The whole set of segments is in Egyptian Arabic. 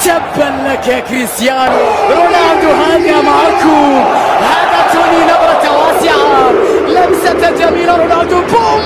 تبا لك يا كريستيانو رونالدو هذا معكم هذا توني نبرة واسعة لمسة جميلة رونالدو بوم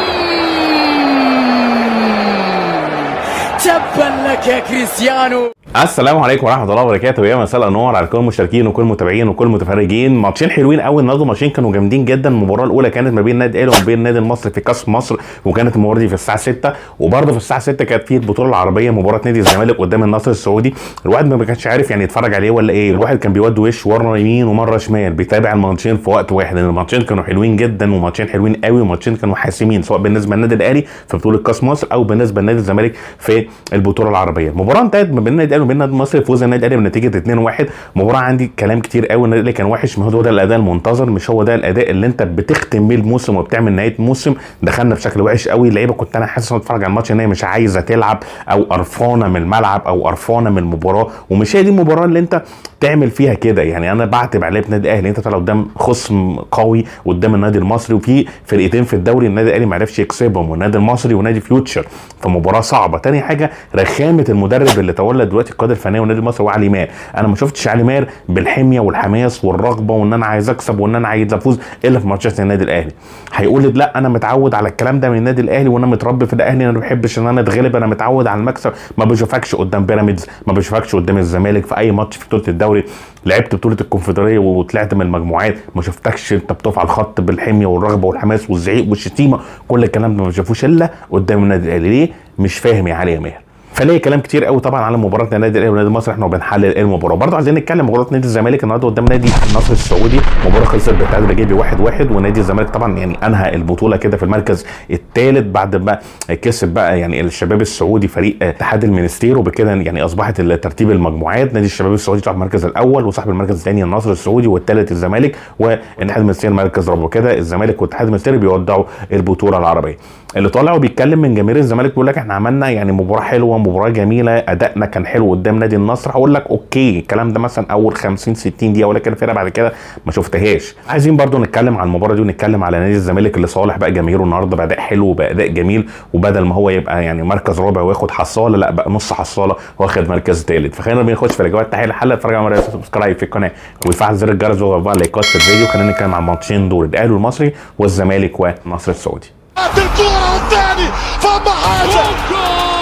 تبا لك يا كريستيانو السلام عليكم ورحمه الله وبركاته يا مساء الانوار على كل المشتركين وكل المتابعين وكل المتفرجين ماتشين حلوين قوي النهارده ماتشين كانوا جامدين جدا المباراه الاولى كانت ما بين النادي الاهلي وما بين النادي المصري في كاس مصر وكانت المباراه دي في الساعه 6 وبرده في الساعه 6 كانت في البطوله العربيه مباراه نادي الزمالك قدام النصر السعودي الواحد ما كانش عارف يعني يتفرج عليه ولا ايه الواحد كان بيودي وش مره يمين ومره شمال بيتابع الماتشين في وقت واحد لان الماتشين كانوا حلوين جدا وماتشين حلوين قوي وماتشين كانوا حاسمين سواء بالنسبه للنادي الاهلي في بطوله كاس مصر او بالنسبه لنادي الزمالك في البطوله العربيه المباراه انتهت ما بين النادي الاهلي وبين النادي المصري فوز النادي الاهلي بنتيجه 2-1 مباراه عندي كلام كتير قوي النادي الاهلي كان وحش ما هو ده الاداء المنتظر مش هو ده الاداء اللي انت بتختم بيه الموسم وبتعمل نهايه موسم دخلنا بشكل وحش قوي اللعيبه كنت انا حاسس وانا بتفرج على الماتش ان هي مش عايزه تلعب او قرفانه من الملعب او قرفانه من المباراه ومش هي دي المباراه اللي انت تعمل فيها كده يعني انا بعتب على لعيبه النادي الاهلي انت طالع قدام خصم قوي قدام النادي المصري وفي فرقتين في الدوري النادي الاهلي ما عرفش يكسبهم والنادي المصري ونادي فيوتشر في مباراه صعبه تاني حاجه رخامه المدرب اللي تولى دلوقتي القياده الفنيه والنادي المصري هو علي ماهر انا ما شفتش علي ماهر بالحميه والحماس والرغبه وان انا عايز اكسب وان انا عايز افوز الا في ماتشات النادي الاهلي هيقول لي لا انا متعود على الكلام ده من النادي الاهلي وانا متربي في الاهلي انا ما بحبش ان انا اتغلب انا متعود على المكسب ما بشوفكش قدام بيراميدز ما بشوفكش قدام الزمالك في اي ماتش في بطوله الدوري لعبت بطوله الكونفدراليه وطلعت من المجموعات ما شفتكش انت بتقف على الخط بالحميه والرغبه والحماس والزعيق والشتيمه كل الكلام ده ما بشوفوش الا قدام النادي الاهلي ليه مش فاهم يا علي يا ماهر فليه كلام كتير قوي طبعا على مباراه النادي الاهلي ونادي مصر احنا بنحلل المباراه برضه عايزين نتكلم مباراه نادي الزمالك النهارده قدام نادي النصر السعودي مباراه خلصت بالتعادل ايجابي 1 1 ونادي الزمالك طبعا يعني انهى البطوله كده في المركز الثالث بعد ما كسب بقى يعني الشباب السعودي فريق اتحاد المنستير وبكده يعني اصبحت ترتيب المجموعات نادي الشباب السعودي طلع المركز الاول وصاحب المركز الثاني النصر السعودي والثالث الزمالك والاتحاد المنستير مركز رابع وكده الزمالك والاتحاد المنستير بيودعوا البطوله العربيه اللي طالع وبيتكلم من جماهير الزمالك بيقول لك احنا عملنا يعني مباراه حلوه مباراه جميله ادائنا كان حلو قدام نادي النصر هقول لك اوكي الكلام ده مثلا اول 50 60 دقيقه ولكن الفرقه بعد كده ما شفتهاش عايزين برضو نتكلم عن المباراه دي ونتكلم على نادي الزمالك اللي صالح بقى جماهيره النهارده باداء حلو وباداء جميل وبدل ما هو يبقى يعني مركز رابع وياخد حصاله لا بقى نص حصاله واخد مركز ثالث فخلينا بنخش في الاجابات تحيه الحلقه اتفرج على سبسكرايب في القناه ويفعل زر الجرس ويفعل لايكات في الفيديو خلينا نتكلم عن الماتشين دول الاهلي والمصري والزمالك والنصر السعودي الكرة والثاني فما حاجة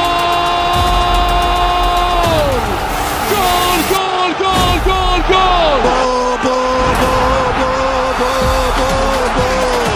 جول جول جول جول جول بو بو بو بو بو بو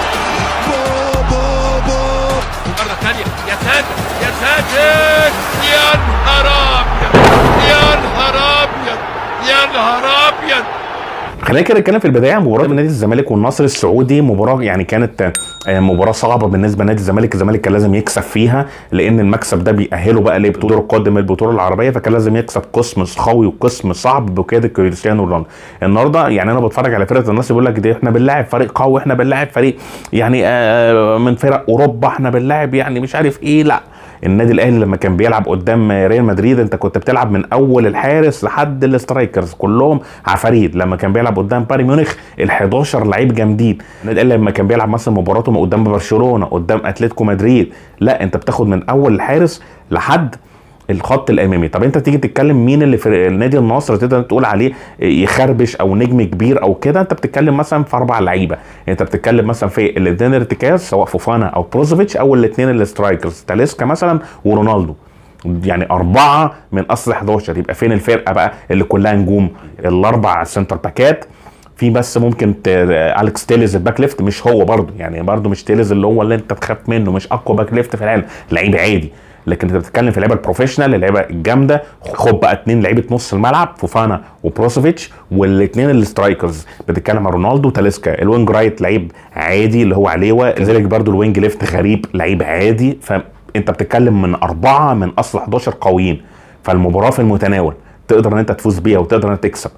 بو بو بو بو مرة ثانية يا ساتر يا ساتر يا نهار أبيض يا نهار أبيض يا نهار أبيض خلينا كده نتكلم في البدايه عن مباراه نادي الزمالك والنصر السعودي مباراه يعني كانت آه، مباراه صعبه بالنسبه لنادي الزمالك الزمالك كان لازم يكسب فيها لان المكسب ده بيأهله بقى لبطوله القادم البطوله العربيه فكان لازم يكسب قسم قوي وقسم صعب بقياده كريستيانو رونالدو النهارده يعني انا بتفرج على فرقه النصر بيقول لك ده احنا بنلاعب فريق قوي احنا بنلاعب فريق يعني آه، من فرق اوروبا احنا بنلاعب يعني مش عارف ايه لا النادي الاهلي لما كان بيلعب قدام ريال مدريد انت كنت بتلعب من اول الحارس لحد الاسترايكرز كلهم عفاريت لما كان بيلعب قدام بايرن ميونخ ال 11 لعيب جامدين النادي الاهلي لما كان بيلعب مثلا مباراته من قدام برشلونه قدام اتلتيكو مدريد لا انت بتاخد من اول الحارس لحد الخط الامامي طب انت تيجي تتكلم مين اللي في نادي النصر تقدر تقول عليه يخربش او نجم كبير او كده انت بتتكلم مثلا في اربع لعيبه انت بتتكلم مثلا في الاثنين ارتكاز سواء فوفانا او بروزوفيتش او الاثنين السترايكرز تاليسكا مثلا ورونالدو يعني أربعة من أصل 11 يبقى فين الفرقة بقى اللي كلها نجوم الأربع سنتر باكات في بس ممكن ت... اليكس تيليز الباك ليفت مش هو برضه يعني برضه مش تيليز اللي هو اللي انت تخاف منه مش اقوى باك ليفت في العالم لعيب عادي لكن انت بتتكلم في اللعيبه البروفيشنال اللعيبه الجامده خد بقى اتنين لعيبه نص الملعب فوفانا وبروسوفيتش والاثنين السترايكرز بتتكلم عن رونالدو وتاليسكا الوينج رايت لعيب عادي اللي هو عليوه كذلك برضو الوينج ليفت غريب لعيب عادي فانت بتتكلم من اربعه من اصل 11 قويين فالمباراه في المتناول تقدر ان انت تفوز بيها وتقدر ان انت تكسب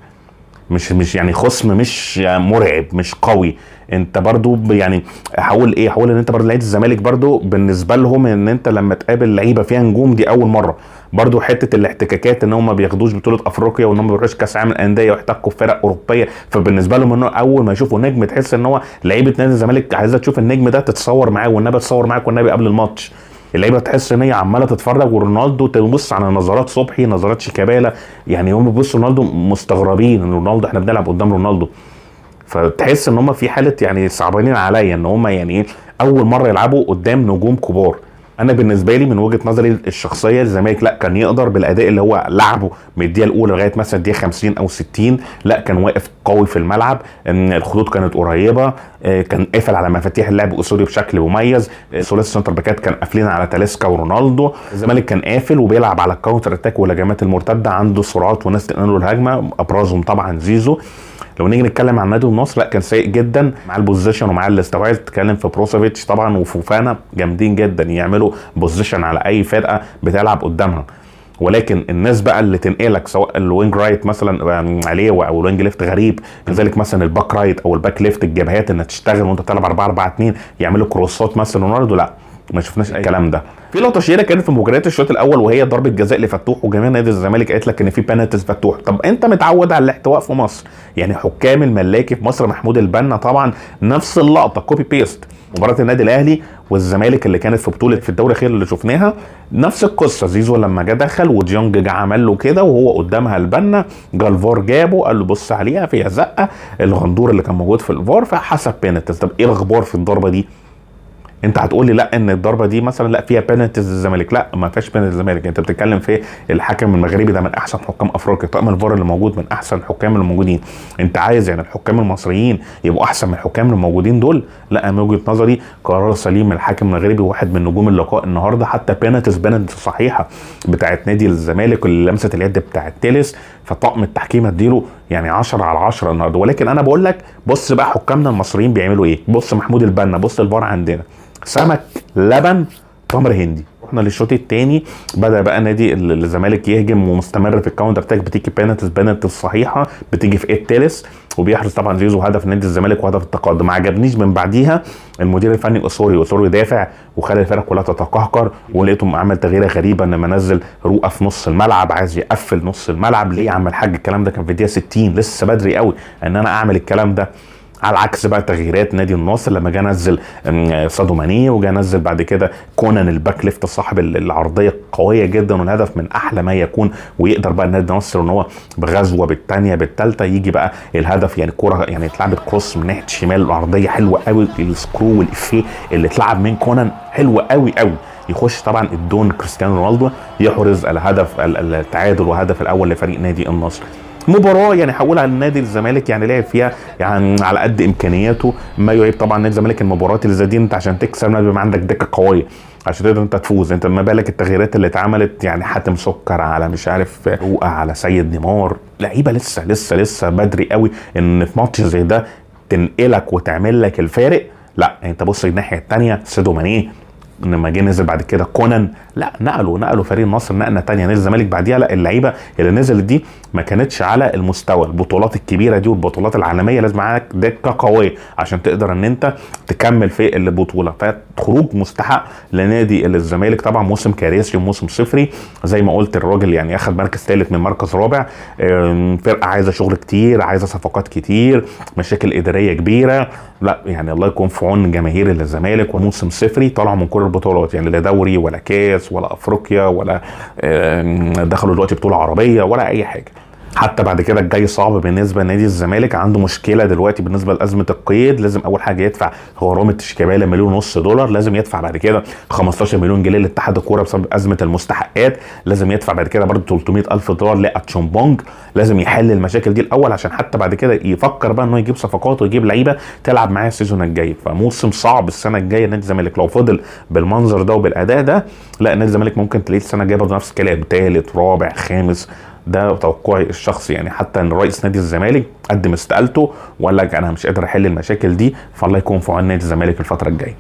مش مش يعني خصم مش مرعب مش قوي انت برضو ب- يعني حاول ايه حاول ان انت برضو لعيبه الزمالك برضو بالنسبه لهم ان انت لما تقابل لعيبه فيها نجوم دي اول مره برضو حته الاحتكاكات ان هم ما بياخدوش بطوله افريقيا وان هم ما بيروحوش كاس عالم الانديه ويحتكوا في فرق اوروبيه فبالنسبه لهم انه اول ما يشوفوا نجم تحس ان هو لعيبه نادي الزمالك عايزه تشوف النجم ده تتصور معاه والنبي تتصور معاك والنبي قبل الماتش اللعيبه تحس ان هي عماله تتفرج ورونالدو تبص على نظرات صبحي نظرات شيكابالا يعني هم بيبصوا رونالدو مستغربين ان رونالدو احنا بنلعب قدام رونالدو فتحس ان هم في حاله يعني صعبانين عليا ان هم يعني ايه اول مره يلعبوا قدام نجوم كبار انا بالنسبه لي من وجهه نظري الشخصيه الزمالك لا كان يقدر بالاداء اللي هو لعبه من الدقيقه الاولى لغايه مثلا الدقيقه 50 او 60 لا كان واقف قوي في الملعب ان الخطوط كانت قريبه آه، كان قافل على مفاتيح اللعب اسوري بشكل مميز آه، ثلاثي السنتر باكات كان قافلين على تاليسكا ورونالدو الزمالك كان قافل وبيلعب على الكاونتر اتاك والهجمات المرتده عنده سرعات وناس تنقل له الهجمه ابرزهم طبعا زيزو لو نيجي نتكلم عن نادي النصر لا كان سيء جدا مع البوزيشن ومع الاستواء تتكلم في بروسوفيتش طبعا وفوفانا جامدين جدا يعملوا بوزيشن على اي فرقه بتلعب قدامها ولكن الناس بقى اللي تنقلك سواء الوينج رايت مثلا يعني عليه او الوينج ليفت غريب كذلك مثلا الباك رايت او الباك ليفت الجبهات انها تشتغل وانت بتلعب 4 4 2 يعملوا كروسات مثلا رونالدو لا ما شفناش الكلام ده في لقطه شهيره كانت في مباريات الشوط الاول وهي ضربه جزاء لفتوح وجماهير نادي الزمالك قالت لك ان في بنالتيز فتوح طب انت متعود على الاحتواء في مصر يعني حكام الملاكي في مصر محمود البنا طبعا نفس اللقطه كوبي بيست مباراه النادي الاهلي والزمالك اللي كانت في بطوله في الدوري الاخير اللي شفناها نفس القصه زيزو لما جه دخل وديونج جه عمل له كده وهو قدامها البنا جه الفار جابه قال له بص عليها فيها زقه الغندور اللي كان موجود في الفار فحسب بينالتيز طب ايه الاخبار في الضربه دي؟ انت هتقول لي لا ان الضربه دي مثلا لا فيها بينالتيز للزمالك لا ما فيهاش بينالتيز للزمالك انت بتتكلم في الحكم المغربي ده من احسن حكام افريقيا طقم الفار اللي موجود من احسن الحكام اللي موجودين انت عايز يعني الحكام المصريين يبقوا احسن من الحكام اللي موجودين دول لا من وجهه نظري قرار سليم من الحكم المغربي واحد من نجوم اللقاء النهارده حتى بينالتيز بينالتيز صحيحه بتاعت نادي الزمالك اللي لمست اليد بتاعت تيلس فطقم التحكيم اديله يعني 10 على 10 النهارده ولكن انا بقول لك بص بقى حكامنا المصريين بيعملوا ايه بص محمود البنا بص الفار عندنا سمك لبن تمر هندي رحنا للشوط الثاني بدا بقى نادي ال- الزمالك يهجم ومستمر في الكاونتر اتاك بتيجي بينالتيز بينالتيز صحيحه بتيجي في ايه التالس وبيحرز طبعا زيزو هدف نادي الزمالك وهدف التقدم ما عجبنيش من بعديها المدير الفني اسوري اسوري دافع وخلى الفرق كلها تتقهقر ولقيته عمل تغييره غريبه ان منزل رؤى في نص الملعب عايز يقفل نص الملعب ليه يا عم الحاج الكلام ده كان في الدقيقه 60 لسه بدري قوي ان انا اعمل الكلام ده على عكس بقى تغييرات نادي النصر لما جه نزل أم، سادو ماني وجا نزل بعد كده كونان الباك ليفت صاحب ال- العرضيه قويه جدا والهدف من احلى ما يكون ويقدر بقى نادي النصر ان هو بغزوه بالثانيه بالثالثه يجي بقى الهدف يعني كوره يعني اتلعبت كروس من ناحيه الشمال العرضيه حلوه قوي السكرو والافيه اللي اتلعب من كونان حلوه قوي قوي يخش طبعا الدون كريستيانو رونالدو يحرز الهدف ال- التعادل والهدف الاول لفريق نادي النصر مباراه يعني هقول على نادي الزمالك يعني لعب فيها يعني على قد امكانياته ما يعيب طبعا نادي الزمالك المباريات اللي زي دي انت عشان تكسب لازم يبقى عندك دكه قويه عشان تقدر انت تفوز انت ما بالك التغييرات اللي اتعملت يعني حاتم سكر على مش عارف رؤى على سيد نيمار لعيبه لسه لسه لسه بدري قوي ان في ماتش زي ده تنقلك وتعمل لك الفارق لا انت بص الناحيه الثانيه سيدو ماني لما جه نزل بعد كده كونان لا نقلوا نقلوا فريق النصر نقله تانية نادي الزمالك بعديها لا اللعيبه اللي نزلت دي ما كانتش على المستوى البطولات الكبيره دي والبطولات العالميه لازم معاك دكه قويه عشان تقدر ان انت تكمل في البطوله فخروج مستحق لنادي الزمالك طبعا موسم كارثي وموسم صفري زي ما قلت الراجل يعني اخذ مركز ثالث من مركز رابع أم، فرقه عايزه شغل كتير عايزه صفقات كتير مشاكل اداريه كبيره لا يعني الله يكون في عون جماهير الزمالك وموسم صفري طلعوا من كل البطولات يعني لا دوري ولا كاس ولا افريقيا ولا آم، دخلوا دلوقتي بطوله عربيه ولا اي حاجه حتى بعد كده الجاي صعب بالنسبه لنادي الزمالك عنده مشكله دلوقتي بالنسبه لازمه القيد لازم اول حاجه يدفع غرامه شيكابالا مليون ونص دولار لازم يدفع بعد كده 15 مليون جنيه لاتحاد الكوره بسبب ازمه المستحقات لازم يدفع بعد كده برضه 300 الف دولار لاتشومبونج لازم يحل المشاكل دي الاول عشان حتى بعد كده يفكر بقى انه يجيب صفقات ويجيب لعيبه تلعب معاه السيزون الجاي فموسم صعب السنه الجايه نادي الزمالك لو فضل بالمنظر ده وبالاداء ده لا نادي الزمالك ممكن تلاقيه السنه الجايه برضه نفس الكلام ثالث رابع خامس ده توقعي الشخصي يعني حتى ان رئيس نادي الزمالك قدم استقالته وقال لك انا مش قادر احل المشاكل دي فالله يكون في عون نادي الزمالك الفتره الجايه.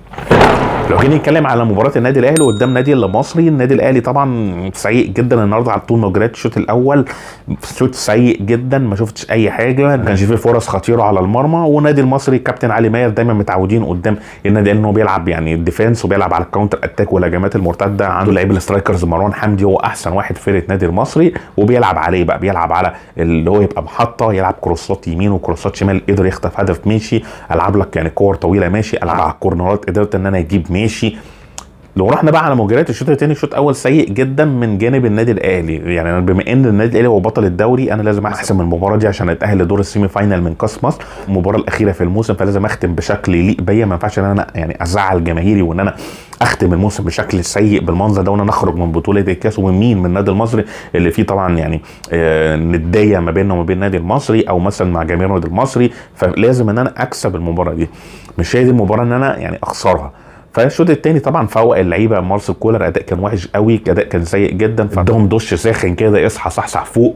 لو جينا نتكلم على مباراه النادي الاهلي قدام نادي المصري النادي الاهلي طبعا سيء جدا النهارده على طول مجريات الشوط الاول شوط سيء جدا ما شفتش اي حاجه ما كانش فيه فرص خطيره على المرمى والنادي المصري كابتن علي ماهر دايما متعودين قدام النادي الاهلي ان هو بيلعب يعني الديفenس وبيلعب على الكاونتر اتاك والهجمات المرتده عنده لعيب الاسترايكرز مروان حمدي هو احسن واحد في فرقه نادي المصري وبيلعب عليه بقى بيلعب على اللي هو يبقى محطه يلعب كروسات يمين وكروسات شمال قدر يخطف هدف ماشي العب لك يعني كور طويله ماشي العب على الكورنرات قدرت ان انا اجيب ماشي لو رحنا بقى على مجريات الشوط الثاني الشوط الاول سيء جدا من جانب النادي الاهلي يعني أنا بما ان النادي الاهلي هو بطل الدوري انا لازم احسم المباراه دي عشان اتاهل لدور السيمي فاينال من كاس مصر المباراه الاخيره في الموسم فلازم اختم بشكل يليق بيا ما ينفعش ان انا يعني ازعل جماهيري وان انا اختم الموسم بشكل سيء بالمنظر ده وانا نخرج من بطوله الكاس ومن مين من النادي المصري اللي فيه طبعا يعني آه، نديه ما بيننا وما بين النادي المصري او مثلا مع جماهير النادي المصري فلازم ان انا اكسب المباراه دي مش هي دي المباراه ان انا يعني اخسرها فالشوط الثاني طبعا فوق اللعيبه مارسيل كولر اداء كان وحش قوي اداء كان سيء جدا فادهم دش ساخن كده اصحى صحصح فوق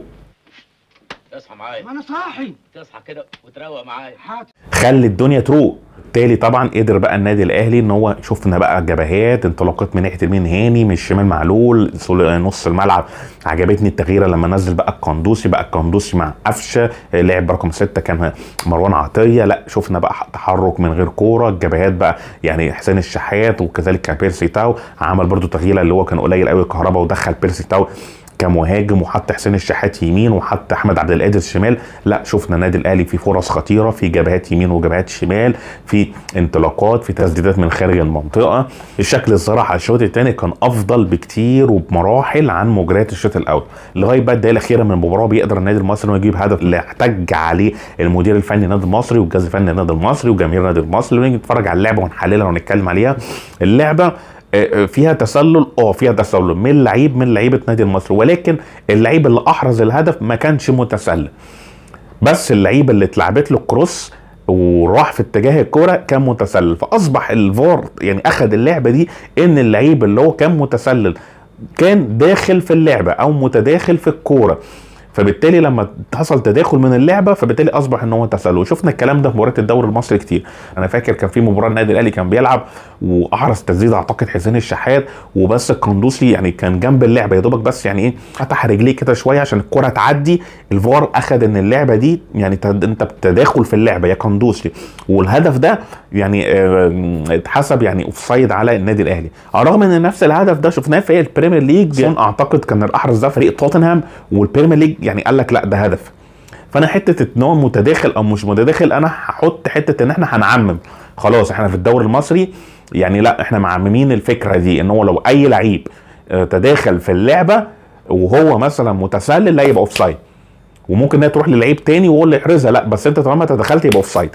اصحى معايا ما انا صاحي تصحى كده وتروق معايا حاضر خلي الدنيا تروق بالتالي طبعا قدر بقى النادي الاهلي ان هو شفنا بقى جبهات انطلاقات من ناحيه اليمين هاني من الشمال معلول سول- نص الملعب عجبتني التغييره لما نزل بقى القندوسي بقى القندوسي مع قفشه لعب رقم ستة كان مروان عطيه لا شفنا بقى تحرك من غير كوره الجبهات بقى يعني حسين الشحات وكذلك كان بيرسي تاو عمل برضو تغييره اللي هو كان قليل قوي كهربا ودخل بيرسي تاو كمهاجم وحط حسين الشحات يمين وحط احمد عبد القادر شمال لا شفنا النادي الاهلي في فرص خطيره في جبهات يمين وجبهات شمال في انطلاقات في تسديدات من خارج المنطقه الشكل الصراحه الشوط الثاني كان افضل بكتير وبمراحل عن مجريات الشوط الاول لغايه بقى الدقيقه الاخيره من المباراه بيقدر النادي المصري انه يجيب هدف اللي احتج عليه المدير الفني النادي المصري والجهاز الفني النادي المصري وجماهير النادي المصري ونيجي نتفرج على اللعبه ونحللها ونتكلم عليها اللعبه آه، فيها تسلل اه فيها تسلل من لعيب من لعيبه نادي المصري ولكن اللعيب اللي احرز الهدف ما كانش متسلل بس اللعيب اللي اتلعبت له الكروس وراح في اتجاه الكرة كان متسلل فاصبح الفار يعني اخذ اللعبه دي ان اللعيب اللي هو كان متسلل كان داخل في اللعبه او متداخل في الكوره فبالتالي لما حصل تداخل من اللعبه فبالتالي اصبح ان هو تسلل وشفنا الكلام ده في مباراه الدوري المصري كتير انا فاكر كان في مباراه النادي الاهلي كان بيلعب واحرز تسديد اعتقد حسين الشحات وبس القندوسي يعني كان جنب اللعبه يا دوبك بس يعني ايه فتح رجليه كده شويه عشان الكره تعدي الفار اخذ ان اللعبه دي يعني تد- انت بتداخل في اللعبه يا قندوسي والهدف ده يعني آه، اتحسب يعني اوفسايد على النادي الاهلي على الرغم ان نفس الهدف ده شفناه في البريمير ليج سون اعتقد كان الاحرز ده فريق توتنهام والبريمير ليج يعني قال لك لا ده هدف فانا حته ان هو متداخل او مش متداخل انا هحط حته ان احنا هنعمم خلاص احنا في الدوري المصري يعني لا احنا معممين الفكره دي ان هو لو اي لعيب آه، تداخل في اللعبه وهو مثلا متسلل لا يبقى اوفسايد وممكن انها تروح للعيب تاني ويقول لي احرزها لا بس انت طالما تدخلت يبقى اوفسايد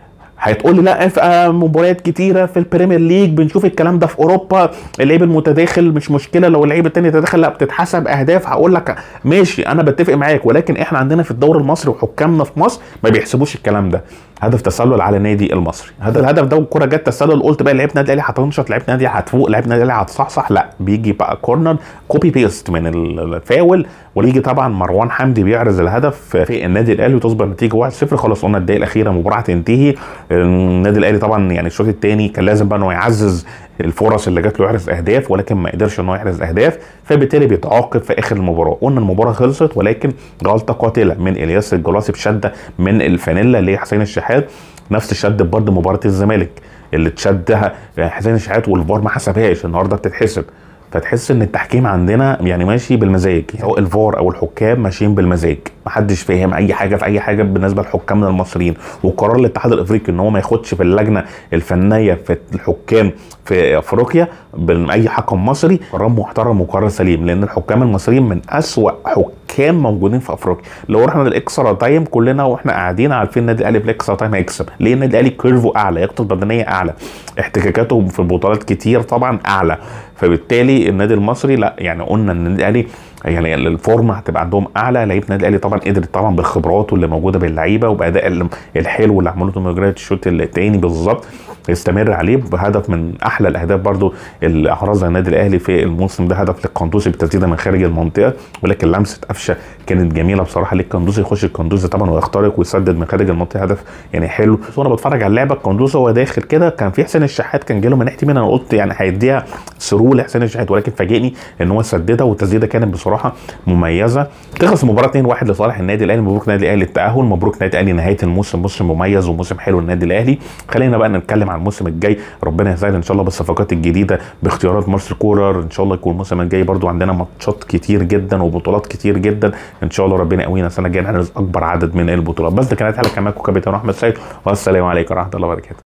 هتقول لي لا في آه، مباريات كتيره في البريمير ليج بنشوف الكلام ده في اوروبا اللعيب المتداخل مش مشكله لو اللعيب التاني تدخل لا بتتحسب اهداف هقول لك ماشي انا بتفق معاك ولكن احنا عندنا في الدوري المصري وحكامنا في مصر ما بيحسبوش الكلام ده هدف تسلل على النادي المصري هذا الهدف ده والكره جت تسلل قلت بقى لعيبه النادي الاهلي هتنشط لعيبه النادي الأهلي هتفوق لعيبه النادي الاهلي هتصحصح لا بيجي بقى كورنر كوبي بيست من الفاول ويجي طبعا مروان حمدي بيعرض الهدف في النادي الاهلي وتصبح النتيجه 1-0 خلاص قلنا الدقيقه الاخيره المباراه هتنتهي النادي الاهلي طبعا يعني الشوط الثاني كان لازم بقى انه يعزز الفرص اللي جات له يحرز اهداف ولكن ما قدرش ان هو يحرز اهداف فبالتالي بيتعاقب في اخر المباراه قلنا المباراه خلصت ولكن غلطه قاتله من الياس الجلاسي بشده من الفانيلا اللي هي حسين الشحات نفس شد برضه مباراه الزمالك اللي تشدها حسين الشحات والفار ما حسبهاش النهارده بتتحسب فتحس ان التحكيم عندنا يعني ماشي بالمزاج سواء الفار او الحكام ماشيين بالمزاج محدش فاهم اي حاجه في اي حاجه بالنسبه لحكامنا المصريين وقرار الاتحاد الافريقي ان هو ما ياخدش في اللجنه الفنيه في الحكام في افريقيا باي حكم مصري قرار محترم وقرار سليم لان الحكام المصريين من اسوا حكام موجودين في افريقيا لو رحنا للاكسترا تايم كلنا واحنا قاعدين عارفين النادي الاهلي في الاكسترا تايم هيكسب ليه النادي الاهلي كيرفو اعلى لياقته البدنيه اعلى احتكاكاته في البطولات كتير طبعا اعلى فبالتالي النادي المصري لا يعني قلنا ان النادي الاهلي يعني الفورمه هتبقى عندهم اعلى لعيبه النادي الاهلي طبعا قدرت طبعا بالخبرات اللي موجوده باللعيبه وباداء ال- الحلو اللي عملته مجريات الشوط الثاني بالظبط يستمر عليه بهدف من احلى الاهداف برضو اللي احرزها النادي الاهلي في الموسم ده هدف للقندوسي بتسديده من خارج المنطقه ولكن لمسه قفشه كانت جميله بصراحه للقندوسي يخش القندوسي طبعا ويخترق ويسدد من خارج المنطقه هدف يعني حلو بس وانا بتفرج على اللعبه القندوسي وهو داخل كده كان في حسين الشحات كان جاله من ناحيه يمين انا قلت يعني هيديها ثرو لحسين الشحات ولكن فاجئني ان هو سددها والتسديده كانت بصراحه مميزه تخلص المباراه 2-1 لصالح النادي الاهلي مبروك النادي الاهلي التاهل مبروك النادي الاهلي نهايه الموسم موسم مميز وموسم حلو للنادي الاهلي خلينا بقى نتكلم عن الموسم الجاي ربنا يسهل ان شاء الله بالصفقات الجديده باختيارات مارسيل كولر ان شاء الله يكون الموسم الجاي برضو عندنا ماتشات كتير جدا وبطولات كتير جدا ان شاء الله ربنا يقوينا السنه الجايه نحرز اكبر عدد من البطولات بس ده كانت حلقه معاكم كابتن احمد سيد والسلام عليكم ورحمه الله وبركاته